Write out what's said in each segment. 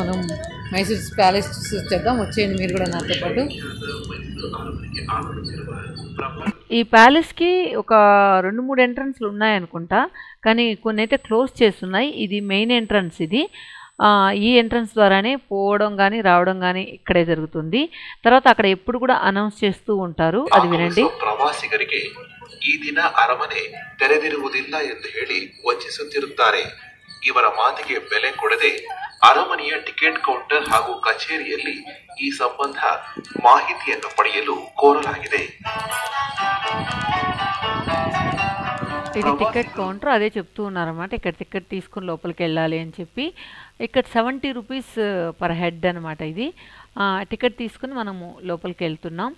మనం మైసూర్ ప్యాలెస్ చూసి వచ్చేద్దాం వచ్చేయండి మీరు కూడా నాతో పాటు ఈ ప్యాలెస్కి ఒక రెండు మూడు ఎంట్రన్స్లు ఉన్నాయనుకుంటా కానీ కొన్ని అయితే క్లోజ్ చేస్తున్నాయి ఇది మెయిన్ ఎంట్రన్స్ ఇది ఆ, ఈ ఎంట్రన్స్ ద్వారానే పోవడం కానీ రావడం కానీ ఇక్కడే జరుగుతుంది తర్వాత అక్కడ ఎప్పుడు కూడా అనౌన్స్ చేస్తూ ఉంటారు అది వినండి ಆಗಮಿಸುವ ಪ್ರವಾಸಿಗರಿಗೆ ಈ ದಿನ ಅರಮನೆ ತೆರೆದಿರುವುದಿಲ್ಲ ಎಂದು ಹೇಳಿ ವಂಚಿಸುತ್ತಿರುತ್ತಾರೆ ಇವರ ಮಾತಿಗೆ ಬೆಲೆ ಕೊಡದೆ ಅರಮನೆಯ ಟಿಕೆಟ್ ಕೌಂಟರ್ ಹಾಗೂ ಕಚೇರಿಯಲ್ಲಿ ಈ ಸಂಬಂಧ ಮಾಹಿತಿಯನ್ನು ಪಡೆಯಲು ಕೋರಲಾಗಿದೆ ఇది టికెట్ కౌంటర్ అదే చెప్తూ ఉన్నారన్నమాట ఇక్కడ టికెట్ తీసుకుని లోపలికి వెళ్ళాలి అని చెప్పి ఇక్కడ సెవెంటీ రూపీస్ పర్ హెడ్ అనమాట ఇది ఆ, టికెట్ తీసుకుని మనము లోపలికి వెళ్తున్నాం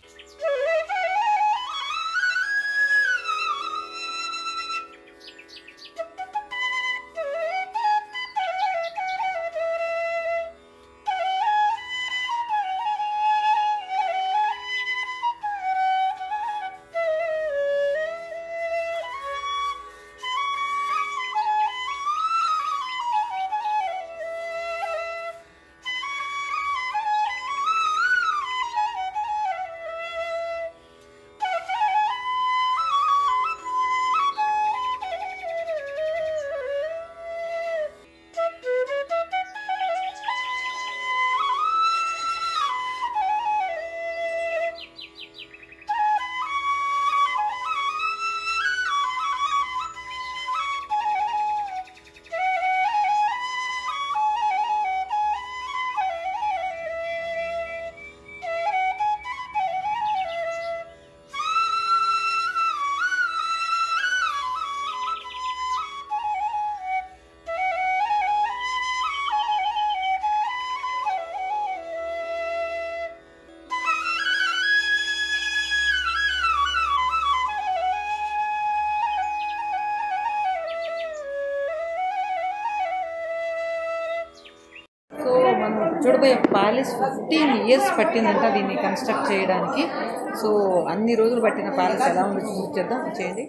సో మనం ఇప్పుడు చూడబోయే ప్యాలెస్ ఫిఫ్టీన్ ఇయర్స్ పట్టిందంట దీన్ని కన్స్ట్రక్ట్ చేయడానికి సో అన్ని రోజులు పట్టిన ప్యాలెస్ ఎలా ఉందో చూపించేద్దాం చేయండి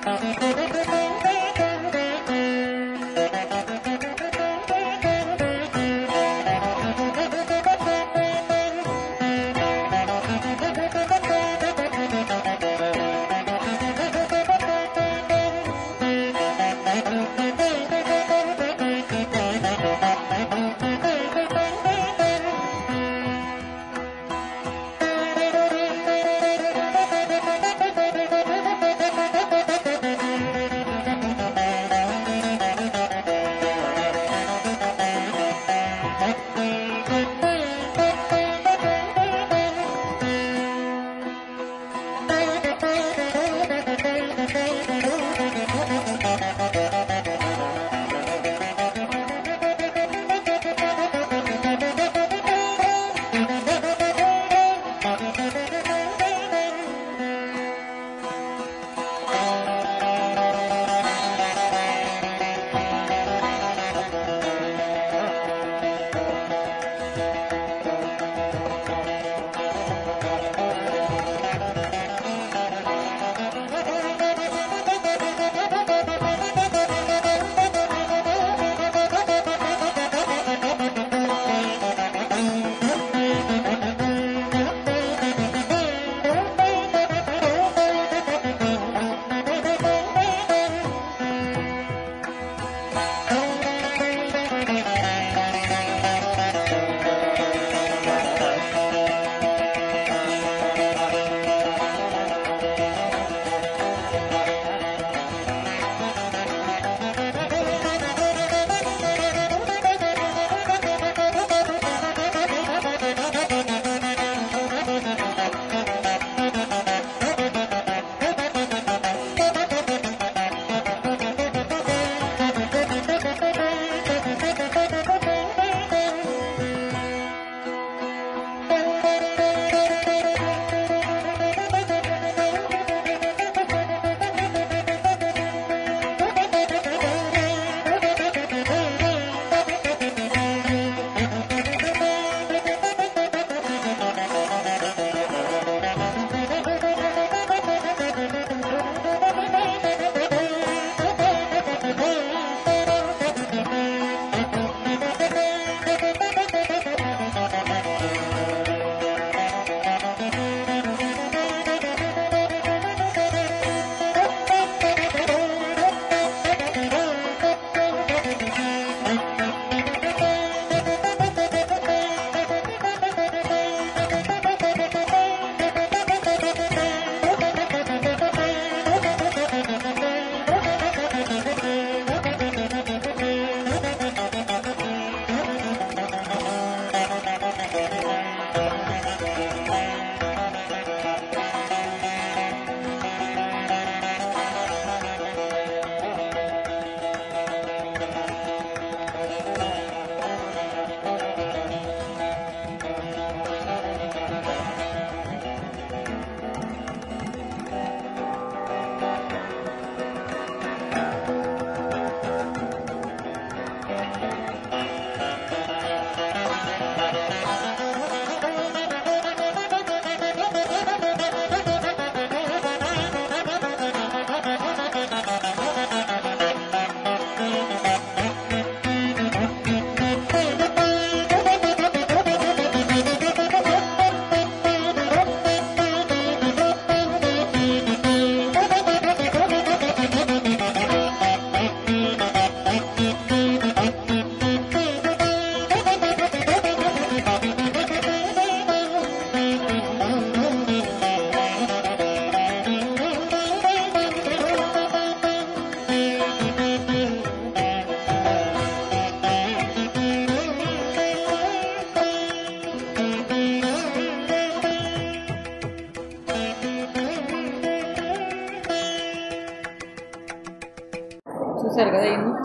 చూసారు కదా ఎంత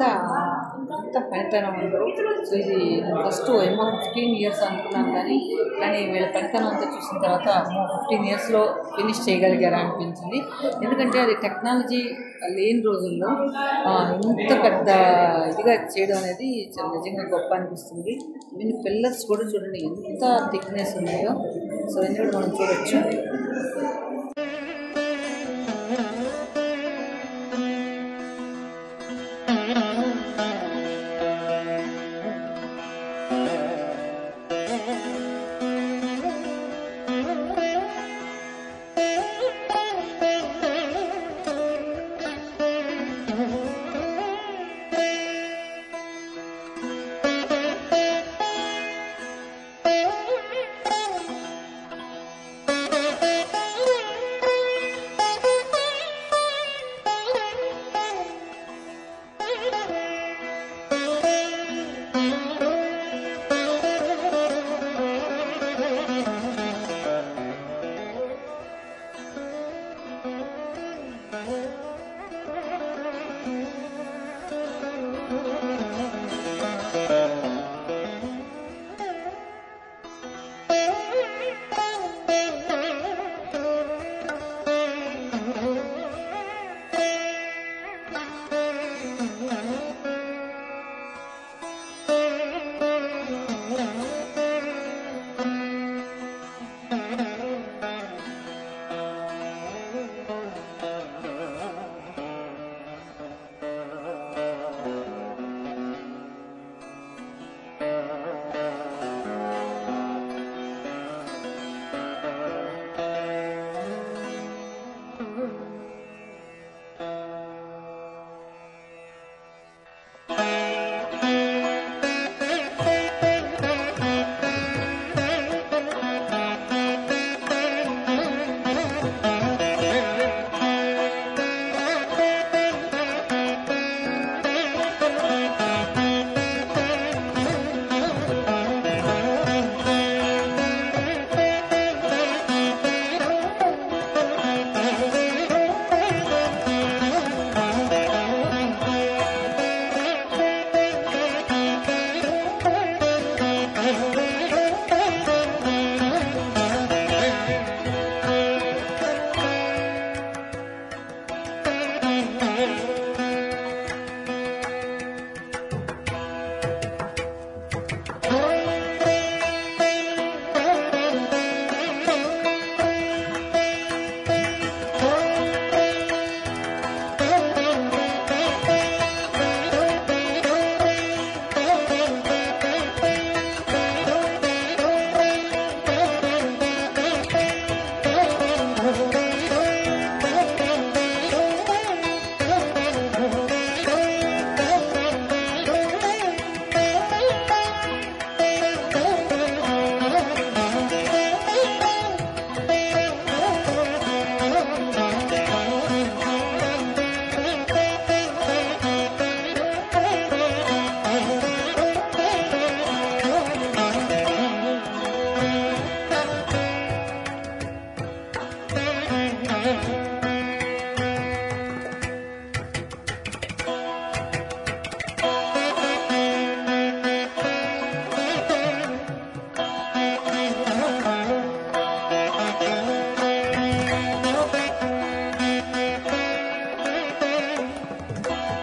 ఎంత పనితనం ఉందో సో ఇది ఫస్ట్ ఏమో ఫిఫ్టీన్ ఇయర్స్ అనుకున్నాను కానీ కానీ వీళ్ళ పనితనం అంతా చూసిన తర్వాత అమ్మో ఫిఫ్టీన్ ఇయర్స్లో ఫినిష్ చేయగలిగారా అనిపించింది ఎందుకంటే అది టెక్నాలజీ లేని రోజుల్లో ఆ, ఇంత పెద్ద ఇదిగా చేయడం అనేది చాలా నిజంగా గొప్ప అనిపిస్తుంది ఈవెన్ పిల్లర్స్ కూడా చూడండి ఎంత థిక్నెస్ ఉన్నాయో సో ఇవన్నీ కూడా మనం చూడొచ్చు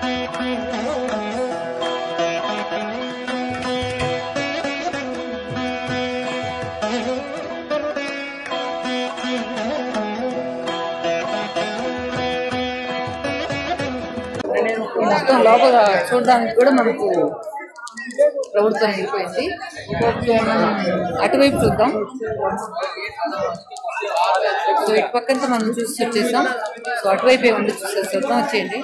మొత్తం లోపల చూడడానికి కూడా మనకు ప్రభుత్వం వెళ్ళిపోయింది సో మనం అటువైపు చూద్దాం సో ఇటు పక్కంతా మనం చూసి వచ్చేసాం సో అటువైపే ఉండి చూసేసి చూద్దాం వచ్చేయండి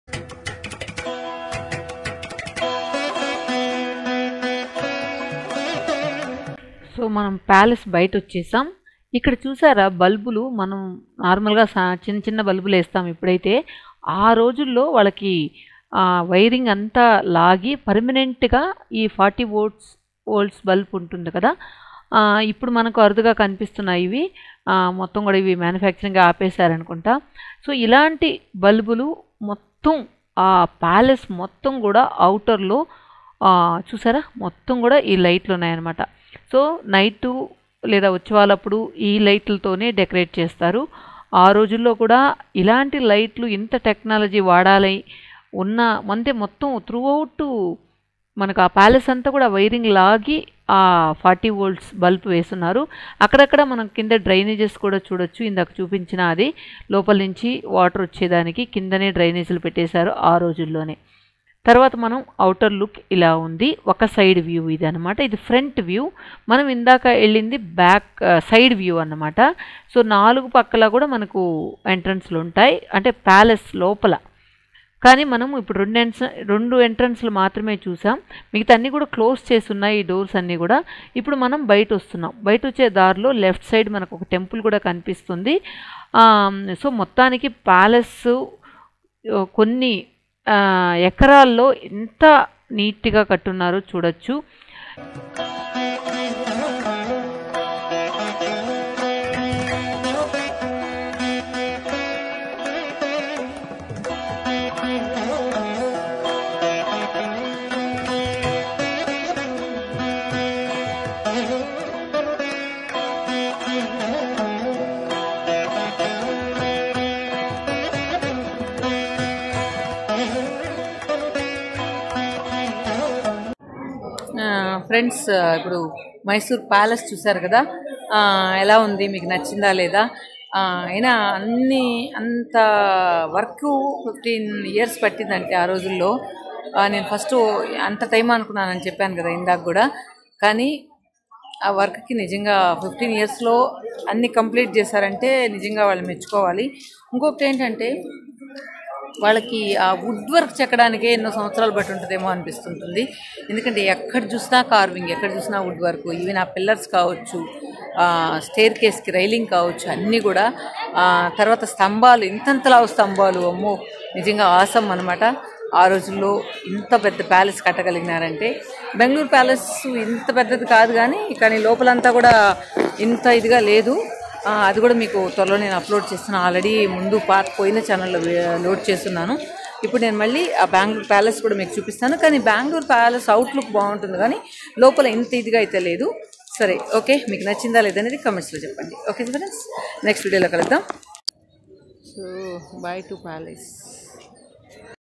సో మనం ప్యాలెస్ బయట వచ్చేసాం ఇక్కడ చూసారా బల్బులు మనం నార్మల్గా సా- చిన్న చిన్న బల్బులు వేస్తాం ఇప్పుడైతే ఆ రోజుల్లో వాళ్ళకి ఆ, వైరింగ్ అంతా లాగి పర్మనెంట్గా ఈ ఫార్టీ వోల్ట్స్ వోల్ట్స్ బల్బ్ ఉంటుంది కదా ఆ, ఇప్పుడు మనకు అరుదుగా కనిపిస్తున్నాయి ఇవి ఆ, మొత్తం కూడా ఇవి మ్యానుఫ్యాక్చరింగ్ ఆపేశారనుకుంటా సో ఇలాంటి బల్బులు మొత్తం ఆ ప్యాలెస్ మొత్తం కూడా అవుటర్లో చూసారా మొత్తం కూడా ఈ లైట్లు ఉన్నాయన్నమాట సో నైటు లేదా ఉత్సవాలప్పుడు ఈ లైట్లతోనే డెకరేట్ చేస్తారు ఆ రోజుల్లో కూడా ఇలాంటి లైట్లు ఇంత టెక్నాలజీ వాడాలి ఉన్న అంటే మొత్తం త్రూ అవుట్ మనకు ఆ ప్యాలెస్ అంతా కూడా వైరింగ్ లాగి ఆ ఫార్టీ వోల్ట్స్ బల్బ్ వేస్తున్నారు అక్కడక్కడ మనం కింద డ్రైనేజెస్ కూడా చూడొచ్చు ఇందాక చూపించిన అది లోపల నుంచి వాటర్ వచ్చేదానికి కిందనే డ్రైనేజీలు పెట్టేశారు ఆ రోజుల్లోనే తర్వాత మనం అవుటర్ లుక్ ఇలా ఉంది ఒక సైడ్ వ్యూ ఇది అనమాట ఇది ఫ్రంట్ వ్యూ మనం ఇందాక వెళ్ళింది బ్యాక్ సైడ్ వ్యూ అన్నమాట సో నాలుగు పక్కల కూడా మనకు ఎంట్రన్స్లు ఉంటాయి అంటే ప్యాలెస్ లోపల కానీ మనం ఇప్పుడు రెండు ఎంట్రన్స్ రెండు ఎంట్రన్స్లు మాత్రమే చూసాం మిగతా అన్నీ కూడా క్లోజ్ చేసి ఉన్నాయి ఈ డోర్స్ అన్నీ కూడా ఇప్పుడు మనం బయట వస్తున్నాం బయట వచ్చే దారిలో లెఫ్ట్ సైడ్ మనకు ఒక టెంపుల్ కూడా కనిపిస్తుంది ఆమ్, సో మొత్తానికి ప్యాలెస్ కొన్ని ఆ, ఎకరాల్లో ఎంత నీట్గా కట్టున్నారో చూడొచ్చు ఫ్రెండ్స్ ఇప్పుడు మైసూర్ ప్యాలెస్ చూసారు కదా ఆ, ఎలా ఉంది మీకు నచ్చిందా లేదా ఆ, అయినా అన్ని అంత వర్క్ ఫిఫ్టీన్ ఇయర్స్ పట్టిందంటే ఆ రోజుల్లో ఆ, నేను ఫస్ట్ అంత టైం అనుకున్నానని చెప్పాను కదా ఇందాక కూడా కానీ ఆ వర్క్కి నిజంగా ఫిఫ్టీన్ ఇయర్స్లో అన్ని కంప్లీట్ చేశారంటే నిజంగా వాళ్ళు మెచ్చుకోవాలి ఇంకొకటి ఏంటంటే వాళ్ళకి ఆ వుడ్ వర్క్ చెక్కడానికే ఎన్నో సంవత్సరాలు బట్టి ఉంటుందేమో అనిపిస్తుంటుంది ఎందుకంటే ఎక్కడ చూసినా కార్వింగ్ ఎక్కడ చూసినా వుడ్ వర్క్ ఈవెన్ ఆ పిల్లర్స్ కావచ్చు స్టేర్ కేస్కి రైలింగ్ కావచ్చు అన్నీ కూడా ఆ, తర్వాత స్తంభాలు ఇంతంతలా స్తంభాలు అమ్మో నిజంగా ఆసం అనమాట ఆ రోజుల్లో ఇంత పెద్ద ప్యాలెస్ కట్టగలిగినారంటే బెంగళూరు ప్యాలెస్ ఇంత పెద్దది కాదు కానీ కానీ లోపలంతా కూడా ఇంత ఇదిగా లేదు ఆ, అది కూడా మీకు త్వరలో నేను అప్లోడ్ చేస్తున్నాను ఆల్రెడీ ముందు పార్ట్ పోయిన ఛానల్లో లోడ్ చేస్తున్నాను ఇప్పుడు నేను మళ్ళీ ఆ బెంగళూరు ప్యాలెస్ కూడా మీకు చూపిస్తాను కానీ బెంగళూరు ప్యాలెస్ అవుట్లుక్ బాగుంటుంది కానీ లోపల ఇంత ఇదిగా అయితే లేదు సరే ఓకే మీకు నచ్చిందా లేదనేది కమెంట్స్లో చెప్పండి ఓకే ఫ్రెండ్స్ నెక్స్ట్ వీడియోలో కలుద్దాం సో బాయ్ టు ప్యాలెస్